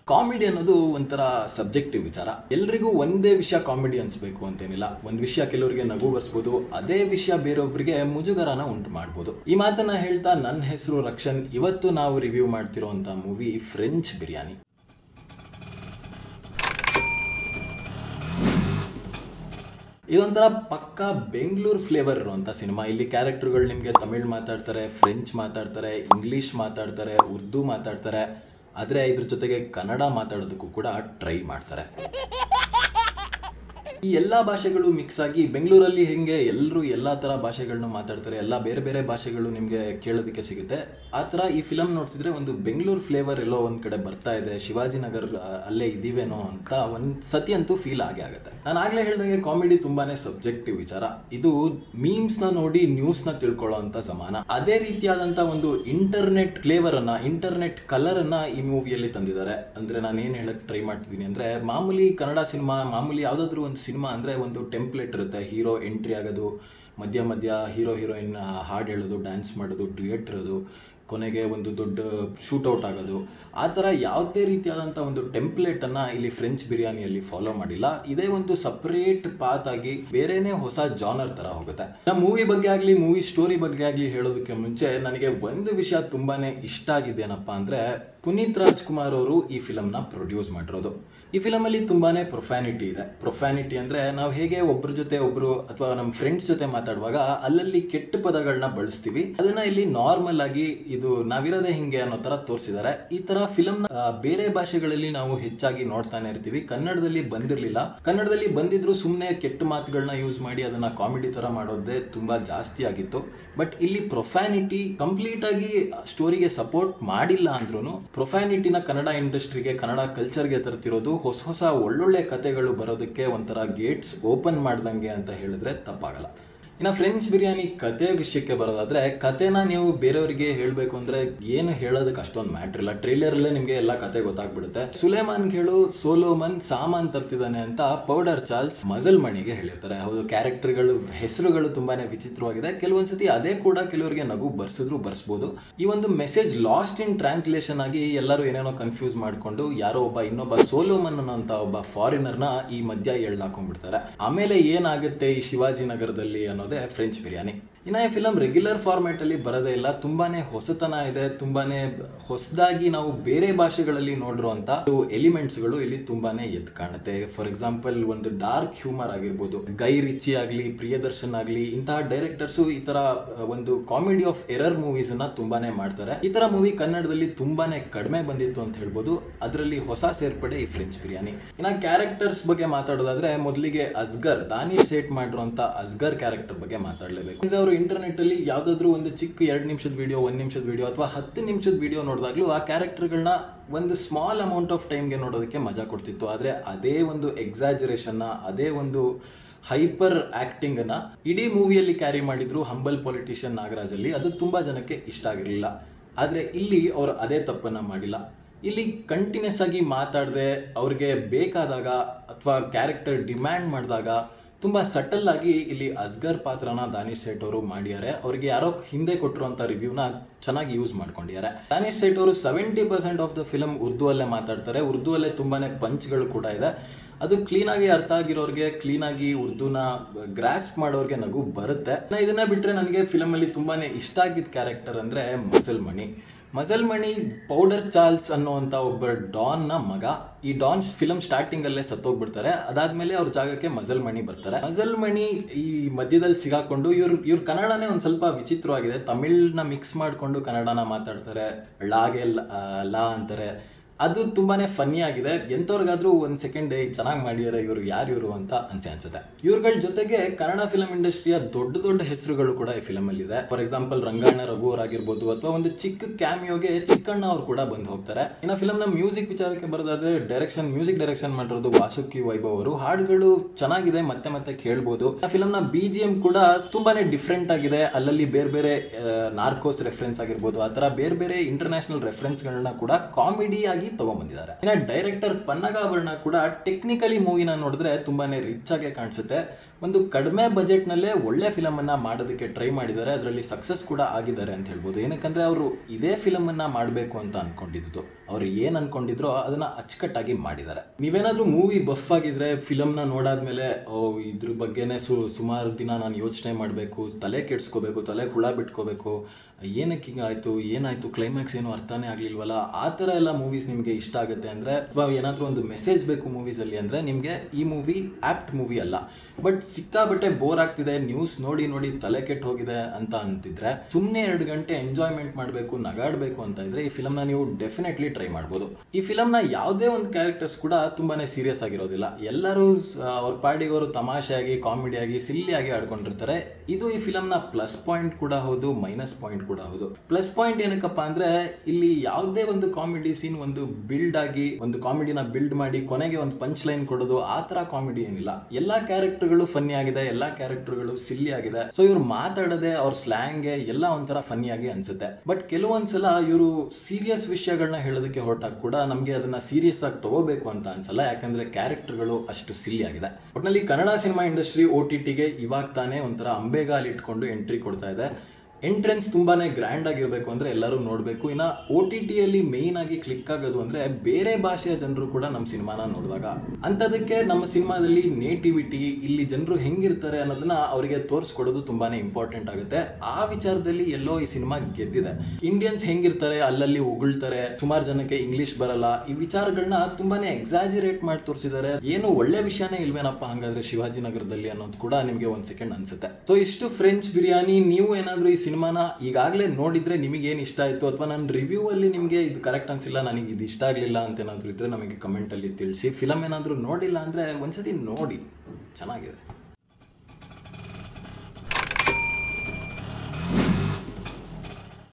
comedy ಅನ್ನೋದು ಒಂಥರ subjective ವಿಚಾರ ಎಲ್ರಿಗೂ ಒಂದೇ ವಿಷಯ ಕಾಮಿಡಿ ಅನ್ಸ್ಬೇಕು ಅಂತೇನಿಲ್ಲ ಒಂದ್ ವಿಷಯ ಕೆಲವರಿಗೆ ನಗು ಬರ್ಸ್ಬೋದು ಅದೇ ವಿಷಯ ಬೇರೊಬ್ಬರಿಗೆ ಮುಜುಗರನ ಉಂಟು ಮಾಡ್ಬೋದು ಈ ಮಾತನ್ನ ಹೇಳ್ತಾ ನನ್ನ ಹೆಸರು ರಕ್ಷನ್ ಇವತ್ತು ನಾವು ರಿವ್ಯೂ ಮಾಡ್ತಿರೋಂಥ ಮೂವಿ ಫ್ರೆಂಚ್ ಬಿರಿಯಾನಿ ಇದೊಂಥರ ಪಕ್ಕಾ ಬೆಂಗಳೂರು ಫ್ಲೇವರ್ ಇರುವಂಥ ಸಿನಿಮಾ ಇಲ್ಲಿ ಕ್ಯಾರೆಕ್ಟರ್ಗಳು ನಿಮಗೆ ತಮಿಳ್ ಮಾತಾಡ್ತಾರೆ ಫ್ರೆಂಚ್ ಮಾತಾಡ್ತಾರೆ ಇಂಗ್ಲೀಷ್ ಮಾತಾಡ್ತಾರೆ ಉರ್ದು ಮಾತಾಡ್ತಾರೆ ಆದರೆ ಇದ್ರ ಜೊತೆಗೆ ಕನ್ನಡ ಮಾತಾಡೋದಕ್ಕೂ ಕೂಡ ಟ್ರೈ ಮಾಡ್ತಾರೆ ಈ ಎಲ್ಲ ಭಾಷೆಗಳು ಮಿಕ್ಸ್ ಆಗಿ ಬೆಂಗಳೂರಲ್ಲಿ ಹೆಂಗೆ ಎಲ್ಲರೂ ಎಲ್ಲ ಥರ ಭಾಷೆಗಳನ್ನ ಮಾತಾಡ್ತಾರೆ ಎಲ್ಲ ಬೇರೆ ಬೇರೆ ಭಾಷೆಗಳು ನಿಮಗೆ ಕೇಳೋದಕ್ಕೆ ಸಿಗುತ್ತೆ ಆ ಥರ ಈ ಫಿಲಮ್ ನೋಡ್ತಿದ್ರೆ ಒಂದು ಬೆಂಗಳೂರು ಫ್ಲೇವರ್ ಎಲ್ಲೋ ಒಂದು ಕಡೆ ಬರ್ತಾ ಇದೆ ಶಿವಾಜಿನಗರ್ ಆ, ಅಲ್ಲೇ ಇದೀವೇನೋ ಅಂತ ಒಂದು ಸತಿ ಅಂತೂ ಫೀಲ್ ಆಗೇ ಆಗುತ್ತೆ ನಾನು ಆಗಲೇ ಹೇಳ್ದಂಗೆ ಕಾಮಿಡಿ ತುಂಬಾನೇ ಸಬ್ಜೆಕ್ಟಿವ್ ವಿಚಾರ ಇದು ಮೀಮ್ಸ್ನ ನೋಡಿ ನ್ಯೂಸ್ನ ತಿಳ್ಕೊಳ್ಳೋ ಅಂತ ಸಮಾನ ಅದೇ ರೀತಿಯಾದಂಥ ಒಂದು ಇಂಟರ್ನೆಟ್ ಫ್ಲೇವರ್ ಅನ್ನ ಇಂಟರ್ನೆಟ್ ಕಲರ್ ಅನ್ನ ಈ ಮೂವಿಯಲ್ಲಿ ತಂದಿದ್ದಾರೆ ಅಂದ್ರೆ ನಾನು ಏನು ಹೇಳಕ್ ಟ್ರೈ ಮಾಡ್ತಿದ್ದೀನಿ ಅಂದ್ರೆ ಮಾಮೂಲಿ ಕನ್ನಡ ಸಿನಿಮಾ ಮಾಮೂಲಿ ಯಾವುದಾದ್ರೂ ಒಂದು ಸಿನಿಮಾ ಅಂದ್ರೆ ಒಂದು ಟೆಂಪ್ಲೇಟ್ ಇರುತ್ತೆ ಹೀರೋ ಎಂಟ್ರಿ ಆಗೋದು ಮಧ್ಯ ಮಧ್ಯ ಹೀರೋ ಹೀರೋಯಿನ್ ಹಾಡು ಹೇಳೋದು ಡ್ಯಾನ್ಸ್ ಮಾಡೋದು ಡ್ಯೂಯೆಟ್ ಇರೋದು ಕೊನೆಗೆ ಒಂದು ದೊಡ್ಡ ಶೂಟೌಟ್ ಆಗೋದು ಆ ಥರ ಯಾವುದೇ ರೀತಿಯಾದಂಥ ಒಂದು ಟೆಂಪ್ಲೇಟನ್ನು ಇಲ್ಲಿ ಫ್ರೆಂಚ್ ಬಿರಿಯಾನಿಯಲ್ಲಿ ಫಾಲೋ ಮಾಡಿಲ್ಲ ಇದೇ ಒಂದು ಸಪ್ರೇಟ್ ಪಾತ್ ಆಗಿ ಬೇರೆನೇ ಹೊಸ ಜಾನರ್ ಥರ ಹೋಗುತ್ತೆ ನಮ್ಮ ಮೂವಿ ಬಗ್ಗೆ ಆಗಲಿ ಮೂವಿ ಸ್ಟೋರಿ ಬಗ್ಗೆ ಆಗಲಿ ಹೇಳೋದಕ್ಕೆ ಮುಂಚೆ ನನಗೆ ಒಂದು ವಿಷಯ ತುಂಬಾ ಇಷ್ಟ ಆಗಿದ್ದೇನಪ್ಪ ಅಂದರೆ ಪುನೀತ್ ರಾಜ್ಕುಮಾರ್ ಅವರು ಈ ಫಿಲಮ್ನ ಪ್ರೊಡ್ಯೂಸ್ ಮಾಡಿರೋದು ಈ ಫಿಲಮಲ್ಲಿ ತುಂಬಾನೇ ಪ್ರೊಫ್ಯಾನಿಟಿ ಇದೆ ಪ್ರೊಫ್ಯಾನಿಟಿ ಅಂದರೆ ನಾವು ಹೇಗೆ ಒಬ್ಬರ ಜೊತೆ ಒಬ್ಬರು ಅಥವಾ ನಮ್ಮ ಫ್ರೆಂಡ್ಸ್ ಜೊತೆ ಮಾತಾಡುವಾಗ ಅಲ್ಲಲ್ಲಿ ಕೆಟ್ಟ ಪದಗಳನ್ನ ಬಳಸ್ತೀವಿ ಅದನ್ನ ಇಲ್ಲಿ ನಾರ್ಮಲ್ ಆಗಿ ಇದು ನಾವಿರೋದೇ ಹಿಂಗೆ ಅನ್ನೋ ಥರ ತೋರಿಸಿದ್ದಾರೆ ಈ ಥರ ಫಿಲಮ್ನ ಬೇರೆ ಭಾಷೆಗಳಲ್ಲಿ ನಾವು ಹೆಚ್ಚಾಗಿ ನೋಡ್ತಾನೆ ಇರ್ತೀವಿ ಕನ್ನಡದಲ್ಲಿ ಬಂದಿರಲಿಲ್ಲ ಕನ್ನಡದಲ್ಲಿ ಬಂದಿದ್ರು ಸುಮ್ಮನೆ ಕೆಟ್ಟ ಮಾತುಗಳನ್ನ ಯೂಸ್ ಮಾಡಿ ಅದನ್ನ ಕಾಮಿಡಿ ಥರ ಮಾಡೋದೇ ತುಂಬಾ ಜಾಸ್ತಿ ಆಗಿತ್ತು ಬಟ್ ಇಲ್ಲಿ ಪ್ರೊಫ್ಯಾನಿಟಿ ಕಂಪ್ಲೀಟ್ ಆಗಿ ಸ್ಟೋರಿಗೆ ಸಪೋರ್ಟ್ ಮಾಡಿಲ್ಲ ಅಂದ್ರೂ ಪ್ರೊಫ್ಯಾನಿಟಿನ ಕನ್ನಡ ಇಂಡಸ್ಟ್ರಿಗೆ ಕನ್ನಡ ಕಲ್ಚರ್ಗೆ ತರ್ತಿರೋದು ಹೊಸ ಹೊಸ ಒಳ್ಳೊಳ್ಳೆ ಕತೆಗಳು ಬರೋದಕ್ಕೆ ಒಂಥರ ಗೇಟ್ಸ್ ಓಪನ್ ಮಾಡ್ದಂಗೆ ಅಂತ ಹೇಳಿದ್ರೆ ತಪ್ಪಾಗಲ್ಲ ಇನ್ನು ಫ್ರೆಂಚ್ ಬಿರಿಯಾನಿ ಕತೆ ವಿಷಯಕ್ಕೆ ಬರೋದಾದ್ರೆ ಕತೆನ ನೀವು ಬೇರೆಯವರಿಗೆ ಹೇಳಬೇಕು ಅಂದ್ರೆ ಏನು ಹೇಳೋದಕ್ಕೆ ಅಷ್ಟೊಂದು ಮ್ಯಾಟ್ರ್ ಇಲ್ಲ ಟ್ರೈಲರಲ್ಲೇ ನಿಮಗೆ ಎಲ್ಲ ಕತೆ ಗೊತ್ತಾಗ್ಬಿಡುತ್ತೆ ಸುಲೇಮಾನ್ ಹೇಳು ಸೋಲೋಮನ್ ಸಾಮಾನ್ ತರ್ತಿದ್ದಾನೆ ಅಂತ ಪೌಡರ್ ಚಾರ್ಲ್ಸ್ ಮಜಲ್ ಮಣಿಗೆ ಹೇಳಿರ್ತಾರೆ ಹೌದು ಕ್ಯಾರೆಕ್ಟರ್ಗಳು ಹೆಸರುಗಳು ತುಂಬಾನೇ ವಿಚಿತ್ರವಾಗಿದೆ ಕೆಲವೊಂದ್ಸತಿ ಅದೇ ಕೂಡ ಕೆಲವರಿಗೆ ನಗು ಬರ್ಸಿದ್ರು ಬರ್ಸ್ಬೋದು ಈ ಒಂದು ಮೆಸೇಜ್ ಲಾಸ್ಟ್ ಇನ್ ಟ್ರಾನ್ಸ್ಲೇಷನ್ ಆಗಿ ಎಲ್ಲರೂ ಏನೇನೋ ಕನ್ಫ್ಯೂಸ್ ಮಾಡ್ಕೊಂಡು ಯಾರೋ ಒಬ್ಬ ಇನ್ನೊಬ್ಬ ಸೋಲೋಮನ್ ಅನ್ನೋಂಥ ಒಬ್ಬ ಫಾರಿನರ್ನ ಈ ಮಧ್ಯ ಎಳ್ದಾಕೊಂಡ್ಬಿಡ್ತಾರೆ ಆಮೇಲೆ ಏನಾಗುತ್ತೆ ಈ ಶಿವಾಜಿನಗರದಲ್ಲಿ ಅನ್ನೋದೇ ಫ್ರೆಂಚ್ ಬಿರಿಯಾನಿ ಇನ್ನು ಈ ಫಿಲಮ್ ರೆಗ್ಯುಲರ್ ಫಾರ್ಮ್ಯಾಟ್ ಅಲ್ಲಿ ಬರೋದೇ ಇಲ್ಲ ತುಂಬಾನೇ ಹೊಸತನ ಇದೆ ತುಂಬಾನೇ ಹೊಸದಾಗಿ ನಾವು ಬೇರೆ ಭಾಷೆಗಳಲ್ಲಿ ನೋಡಿರುವಂತ ಎಲಿಮೆಂಟ್ಸ್ಗಳು ಇಲ್ಲಿ ತುಂಬಾನೇ ಎದ್ದು ಕಾಣುತ್ತೆ ಫಾರ್ ಎಕ್ಸಾಂಪಲ್ ಒಂದು ಡಾರ್ಕ್ ಹ್ಯೂಮರ್ ಆಗಿರ್ಬೋದು ಗೈ ರಿಚಿ ಆಗಲಿ ಪ್ರಿಯದರ್ಶನ್ ಆಗಲಿ ಇಂತಹ ಡೈರೆಕ್ಟರ್ಸ್ ಈ ತರ ಆ, ಒಂದು ಕಾಮಿಡಿ ಆಫ್ ಎರರ್ ಮೂವೀಸ್ ಅನ್ನ ತುಂಬಾನೇ ಮಾಡ್ತಾರೆ ಈ ತರ ಮೂವಿ ಕನ್ನಡದಲ್ಲಿ ತುಂಬಾನೇ ಕಡಿಮೆ ಬಂದಿತ್ತು ಅಂತ ಹೇಳ್ಬೋದು ಅದರಲ್ಲಿ ಹೊಸ ಸೇರ್ಪಡೆ ಈ ಫ್ರೆಂಚ್ ಬಿರಿಯಾನಿ ಇನ್ನ ಕ್ಯಾರೆಕ್ಟರ್ಸ್ ಬಗ್ಗೆ ಮಾತಾಡೋದಾದ್ರೆ ಮೊದಲಿಗೆ ಅಸ್ಗರ್ ದಾನಿಶ್ ಸೇಟ್ ಮಾಡಿರುವಂತ ಅಸ್ಗರ್ ಕ್ಯಾರೆಕ್ಟರ್ ಬಗ್ಗೆ ಮಾತಾಡಲೇಬೇಕು ಅಂದ್ರೆ ಅವರು ಇಂಟರ್ನೆಟ್ ಅಲ್ಲಿ ಯಾವ್ದಾದ್ರು ಒಂದು ಚಿಕ್ಕ ಎರಡು ನಿಮಿಷದ ವಿಡಿಯೋ ಒಂದ್ ನಿಮಿಷದ ವಿಡಿಯೋ ಅಥವಾ ಹತ್ತು ನಿಮಿಷದ ವಿಡಿಯೋ ನೋಡಿದಾಗ್ಲೂ ಆ ಕ್ಯಾರೆಕ್ಟರ್ಗಳನ್ನ ಒಂದು ಸ್ಮಾಲ್ ಅಮೌಂಟ್ ಆಫ್ ಟೈಮ್ಗೆ ನೋಡೋದಕ್ಕೆ ಮಜಾ ಕೊಡ್ತಿತ್ತು ಆದರೆ ಅದೇ ಒಂದು ಎಕ್ಸಾಜರೇಷನ್ನ ಅದೇ ಒಂದು ಹೈಪರ್ ಆಕ್ಟಿಂಗನ್ನು ಇಡೀ ಮೂವಿಯಲ್ಲಿ ಕ್ಯಾರಿ ಮಾಡಿದ್ರು ಹಂಬಲ್ ಪೊಲಿಟಿಷಿಯನ್ ನಾಗರಾಜಲ್ಲಿ ಅದು ತುಂಬ ಜನಕ್ಕೆ ಇಷ್ಟ ಆಗಿರಲಿಲ್ಲ ಆದರೆ ಇಲ್ಲಿ ಅವರು ಅದೇ ತಪ್ಪನ್ನು ಮಾಡಿಲ್ಲ ಇಲ್ಲಿ ಕಂಟಿನ್ಯೂಸ್ ಆಗಿ ಮಾತಾಡದೆ ಅವ್ರಿಗೆ ಬೇಕಾದಾಗ ಅಥವಾ ಕ್ಯಾರೆಕ್ಟರ್ ಡಿಮ್ಯಾಂಡ್ ಮಾಡಿದಾಗ ತುಂಬ ಸಟಲ್ ಆಗಿ ಇಲ್ಲಿ ಅಸ್ಗರ್ ಪಾತ್ರನ ದಾನಿಶ್ ಸೇಠ್ ಅವರು ಮಾಡಿದ್ದಾರೆ ಅವ್ರಿಗೆ ಯಾರೋ ಹಿಂದೆ ಕೊಟ್ಟಿರುವಂಥ ರಿವ್ಯೂನ ಚೆನ್ನಾಗಿ ಯೂಸ್ ಮಾಡ್ಕೊಂಡಿದ್ದಾರೆ ದಾನಿಶ್ ಸೇಠ್ ಅವರು seventy percent of the film ಉರ್ದುವಲ್ಲೇ ಮಾತಾಡ್ತಾರೆ ಉರ್ದುವಲ್ಲೇ ತುಂಬಾನೇ ಪಂಚ್ಗಳು ಕೂಡ ಇದೆ ಅದು ಕ್ಲೀನಾಗಿ ಅರ್ಥ ಆಗಿರೋರಿಗೆ ಕ್ಲೀನಾಗಿ ಉರ್ದುನ ಗ್ರಾಸ್ಪ್ ಮಾಡೋರಿಗೆ ನಗು ಬರುತ್ತೆ ನಾ ಇದನ್ನ ಬಿಟ್ಟರೆ ನನಗೆ ಫಿಲಮಲ್ಲಿ ತುಂಬಾನೇ ಇಷ್ಟ ಆಗಿದ್ದ ಕ್ಯಾರೆಕ್ಟರ್ ಅಂದರೆ muscle Mani muscle Mani powder Charles ಅನ್ನುವಂಥ ಒಬ್ಬ ಡಾನ್ನ ಮಗ ಈ ಡಾನ್ ಫಿಲಮ್ ಸ್ಟಾರ್ಟಿಂಗ್ ಅಲ್ಲೇ ಸತ್ತೋಗ್ಬಿಡ್ತಾರೆ ಅದಾದ್ಮೇಲೆ ಅವ್ರ ಜಾಗಕ್ಕೆ ಮಜಲ್ ಮಣಿ ಬರ್ತಾರೆ ಮಜಲ್ ಮಣಿ ಈ ಮಧ್ಯದಲ್ಲಿ ಸಿಗಾಕೊಂಡು ಇವ್ರ ಇವ್ರ ಕನ್ನಡನೇ ಒಂದು ಸ್ವಲ್ಪ ವಿಚಿತ್ರವಾಗಿದೆ ತಮಿಳ್ನ ಮಿಕ್ಸ್ ಮಾಡಿಕೊಂಡು ಕನ್ನಡನ ಮಾತಾಡ್ತಾರೆ ಲಾಗೆ ಲ- ಆ, ಲಾ ಅಂತಾರೆ ಅದು ತುಂಬಾನೇ ಫನ್ನಿ ಆಗಿದೆ ಎಂಥವ್ರಿಗಾದ್ರೂ ಒಂದು ಸೆಕೆಂಡ್ ಚೆನ್ನಾಗಿ ಮಾಡಿದಾರೆ ಇವರು ಯಾರು ಇವರು ಅಂತ ಅನ್ಸೆ ಅನ್ಸುತ್ತೆ ಇವ್ರಗಳ ಜೊತೆಗೆ ಕನ್ನಡ ಫಿಲಂ ಇಂಡಸ್ಟ್ರಿಯ ದೊಡ್ಡ ದೊಡ್ಡ ಹೆಸರುಗಳು ಕೂಡ ಈ ಫಿಲಮ್ ಅಲ್ಲಿ ಇದೆ ಫಾರ್ ಎಕ್ಸಾಂಪಲ್ ರಂಗಾಯಣ ರಘು ಅವರಾಗಿರ್ಬೋದು ಅಥವಾ ಒಂದು ಚಿಕ್ಕ ಕ್ಯಾಮಿಯೋಗೆ ಚಿಕ್ಕಣ್ಣ ಅವ್ರು ಕೂಡ ಬಂದು ಹೋಗ್ತಾರೆ ಇನ್ನು ಫಿಲಮ್ ನ ಮ್ಯೂಸಿಕ್ ವಿಚಾರಕ್ಕೆ ಬರೋದಾದ್ರೆ ಡೈರೆಕ್ಷನ್ ಮ್ಯೂಸಿಕ್ ಡೈರೆಕ್ಷನ್ ಮಾಡಿರೋದು ವಾಸುಕಿ ವೈಭವ್ ಅವರು ಹಾಡುಗಳು ಚೆನ್ನಾಗಿದೆ ಮತ್ತೆ ಮತ್ತೆ ಕೇಳ್ಬೋದು ಫಿಲಮ್ ನ ಬಿ ಜಿ ಎಂ ಕೂಡ ತುಂಬಾನೇ ಡಿಫ್ರೆಂಟ್ ಆಗಿದೆ ಅಲ್ಲಲ್ಲಿ ಬೇರೆ ಬೇರೆ ನಾರ್ಕೋಸ್ ರೆಫರೆನ್ಸ್ ಆಗಿರ್ಬೋದು ಆ ಥರ ಬೇರೆ ಬೇರೆ ಇಂಟರ್ನ್ಯಾಷನಲ್ ರೆಫರೆನ್ಸ್ಗಳನ್ನ ಕೂಡ ಕಾಮಿಡಿ ಆಗಿ ತಗೊಂಡ್ಬಂದಿದ್ದಾರೆ ಇನ್ನು ಡೈರೆಕ್ಟರ್ ಪನ್ನಗಾಭರಣ ಕೂಡ ಟೆಕ್ನಿಕಲಿ ಮೂವಿನ ನೋಡಿದ್ರೆ ತುಂಬಾನೇ ರಿಚ್ ಆಗಿ ಕಾಣಿಸುತ್ತೆ ಒಂದು ಕಡಿಮೆ ಬಜೆಟ್ನಲ್ಲೇ ಒಳ್ಳೆ ಫಿಲಮನ್ನು ಮಾಡೋದಕ್ಕೆ ಟ್ರೈ ಮಾಡಿದ್ದಾರೆ ಅದರಲ್ಲಿ ಸಕ್ಸಸ್ ಕೂಡ ಆಗಿದ್ದಾರೆ ಅಂತ ಹೇಳ್ಬೋದು ಏನಕ್ಕಂದರೆ ಅವರು ಇದೇ ಫಿಲಮನ್ನು ಮಾಡಬೇಕು ಅಂತ ಅಂದ್ಕೊಂಡಿದ್ದು ಅವ್ರು ಏನು ಅಂದ್ಕೊಂಡಿದ್ರೋ ಅದನ್ನು ಅಚ್ಚುಕಟ್ಟಾಗಿ ಮಾಡಿದ್ದಾರೆ ನೀವೇನಾದರೂ ಮೂವಿ ಬಫ್ ಆಗಿದ್ರೆ ಫಿಲಮ್ನ ನೋಡಾದ್ಮೇಲೆ ಓ ಇದ್ರ ಬಗ್ಗೆನೇ ಸು ಸುಮಾರು ದಿನ ನಾನು ಯೋಚನೆ ಮಾಡಬೇಕು ತಲೆ ಕೆಡಿಸ್ಕೋಬೇಕು ತಲೆ ಹುಳ ಬಿಟ್ಕೋಬೇಕು ಏನಕ್ಕೆ ಹಿಂಗಾಯ್ತು ಏನಾಯ್ತು ಕ್ಲೈಮ್ಯಾಕ್ಸ್ ಏನು ಅರ್ಥನೇ ಆಗಲಿಲ್ವಲ್ಲ ಆ ಥರ ಎಲ್ಲ ಮೂವೀಸ್ ನಿಮಗೆ ಇಷ್ಟ ಆಗುತ್ತೆ ಅಂದರೆ ಅಥವಾ ಏನಾದರೂ ಒಂದು ಮೆಸೇಜ್ ಬೇಕು ಮೂವೀಸಲ್ಲಿ ಅಂದರೆ ನಿಮಗೆ ಈ ಮೂವಿ ಆ್ಯಪ್ಟ್ ಮೂವಿ ಅಲ್ಲ ಬಟ್ ಸಿಕ್ಕಾಬಟ್ಟೆ ಬೋರ್ ಆಗ್ತಿದೆ ನ್ಯೂಸ್ ನೋಡಿ ನೋಡಿ ತಲೆ ಕೆಟ್ಟು ಹೋಗಿದೆ ಅಂತ ಅಂತಿದ್ರೆ ಸುಮ್ಮನೆ ಎರಡು ಗಂಟೆ ಎಂಜಾಯ್ಮೆಂಟ್ ಮಾಡಬೇಕು ನಗಾಡಬೇಕು ಅಂತ ಇದ್ರೆ ಈ ಫಿಲಮ್ನ ನೀವು ಡೆಫಿನೆಟ್ಲಿ ಟ್ರೈ ಮಾಡ್ಬೋದು ಈ ಫಿಲಮ್ನ ಯಾವುದೇ ಒಂದು ಕ್ಯಾರೆಕ್ಟರ್ಸ್ ಕೂಡ ತುಂಬಾನೇ ಸೀರಿಯಸ್ ಆಗಿರೋದಿಲ್ಲ ಎಲ್ಲರೂ ಆ, ಅವ್ರ ಪಾಡಿಗೆ ಅವರು ತಮಾಷೆಯಾಗಿ ಕಾಮಿಡಿಯಾಗಿ ಸಿಲ್ಲಿಯಾಗಿ ಆಡ್ಕೊಂಡಿರ್ತಾರೆ ಇದು ಈ ಫಿಲಮ್ನ ಪ್ಲಸ್ ಪಾಯಿಂಟ್ ಕೂಡ ಹೌದು ಮೈನಸ್ ಪಾಯಿಂಟ್ ಕೂಡ ಹೌದು ಪ್ಲಸ್ ಪಾಯಿಂಟ್ ಏನಕ್ಕಪ್ಪ ಅಂದ್ರೆ ಇಲ್ಲಿ ಯಾವುದೇ ಒಂದು ಕಾಮಿಡಿ ಸೀನ್ ಒಂದು ಬಿಲ್ಡ್ ಆಗಿ ಒಂದು ಕಾಮಿಡಿನ ಬಿಲ್ಡ್ ಮಾಡಿ ಕೊನೆಗೆ ಒಂದು ಪಂಚ್ ಲೈನ್ ಕೊಡೋದು ಆ ತರ ಕಾಮಿಡಿ ಏನಿಲ್ಲ ಎಲ್ಲಾ ಕ್ಯಾರೆಕ್ಟರ್ಗಳು ಫನ್ನಿ ಆಗಿದೆ ಎಲ್ಲಾ ಕ್ಯಾರೆಕ್ಟರ್ಗಳು ಸಿಲ್ಲಿ ಆಗಿದೆ ಸೊ ಇವ್ರು ಮಾತಾಡದೆ ಅವ್ರ ಸ್ಲ್ಯಾಂಗ್ಗೆ ಎಲ್ಲ ಒಂಥರ ಫನ್ನಿ ಆಗಿ ಅನ್ಸುತ್ತೆ ಬಟ್ ಕೆಲವೊಂದ್ಸಲ ಇವರು ಸೀರಿಯಸ್ ವಿಷಯಗಳನ್ನ ಹೇಳೋದಕ್ಕೆ ಹೊರಟಾಗ ಕೂಡ ನಮಗೆ ಅದನ್ನ ಸೀರಿಯಸ್ ಆಗಿ ತಗೋಬೇಕು ಅಂತ ಅನ್ಸಲ್ಲ ಯಾಕಂದ್ರೆ ಕ್ಯಾರೆಕ್ಟರ್ಗಳು ಅಷ್ಟು ಸಿಲ್ಲಿ ಆಗಿದೆ ಒಟ್ನಲ್ಲಿ Kannada cinema industry O T ಟಿಗೆ ಇವಾಗ ತಾನೇ ಒಂಥರ ಅಂಬೆಗಾಲ್ ಇಟ್ಕೊಂಡು ಎಂಟ್ರಿ ಕೊಡ್ತಾ ಇದೆ ಎಂಟ್ರೆನ್ಸ್ ತುಂಬಾನೇ ಗ್ರ್ಯಾಂಡ್ ಆಗಿರಬೇಕು ಅಂದ್ರೆ ಎಲ್ಲರೂ ನೋಡಬೇಕು ಇನ್ನು ಓ ಟಿ ಟಿಯಲ್ಲಿ ಮೇಯ್ನ್ ಆಗಿ ಕ್ಲಿಕ್ ಆಗೋದು ಅಂದ್ರೆ ಬೇರೆ ಭಾಷೆಯ ಜನರು ಕೂಡ ನಮ್ಮ ಸಿನಿಮಾನ ನೋಡಿದಾಗ ಅಂಥದಕ್ಕೆ ನಮ್ಮ ಸಿನಿಮಾದಲ್ಲಿ ನೇಟಿವಿಟಿ ಇಲ್ಲಿ ಜನರು ಹೆಂಗಿರ್ತಾರೆ ಅನ್ನೋದನ್ನ ಅವರಿಗೆ ತೋರಿಸ್ಕೊಡೋದು ತುಂಬಾನೇ ಇಂಪಾರ್ಟೆಂಟ್ ಆಗುತ್ತೆ ಆ ವಿಚಾರದಲ್ಲಿ ಎಲ್ಲೋ ಈ ಸಿನಿಮಾ ಗೆದ್ದಿದೆ ಇಂಡಿಯನ್ಸ್ ಹೆಂಗಿರ್ತಾರೆ ಅಲ್ಲಲ್ಲಿ ಉಗುಳ್ತಾರೆ ಸುಮಾರು ಜನಕ್ಕೆ ಇಂಗ್ಲಿಷ್ ಬರಲ್ಲ ಈ ವಿಚಾರಗಳನ್ನ ತುಂಬಾನೇ ಎಕ್ಸಾಜಿರೇಟ್ ಮಾಡಿ ತೋರಿಸಿದ್ದಾರೆ ಏನು ಒಳ್ಳೆ ವಿಷಯನೇ ಇಲ್ವೇನಪ್ಪ ಹಂಗಾದ್ರೆ ಶಿವಾಜಿನಗರದಲ್ಲಿ ಅನ್ನೋದು ಕೂಡ ನಿಮಗೆ ಒಂದ್ ಸೆಕೆಂಡ್ ಅನ್ಸುತ್ತೆ ಸೊ ಇಷ್ಟು ಫ್ರೆಂಚ್ ಬಿರಿಯಾನಿ ನೀವು ಏನಾದರೂ ಈ ಸಿನಿಮಾನ ಈಗಾಗಲೇ ನೋಡಿದ್ರೆ ನಿಮಗೆ ಏನು ಇಷ್ಟ ಆಯಿತು ಅಥವಾ ನನ್ನ ರಿವ್ಯೂ ಅಲ್ಲಿ ನಿಮಗೆ ಇದು ಕರೆಕ್ಟ್ ಅನ್ಸಿಲ್ಲ ನನಗೆ ಇದು ಇಷ್ಟ ಆಗಲಿಲ್ಲ ಅಂತ ಏನಾದರೂ ಇದ್ರೆ ನಮಗೆ ಕಮೆಂಟಲ್ಲಿ ತಿಳಿಸಿ ಫಿಲಮ್ ಏನಾದರೂ ನೋಡಿಲ್ಲ ಅಂದರೆ ಒಂದ್ಸತಿ ನೋಡಿ ಚೆನ್ನಾಗಿದೆ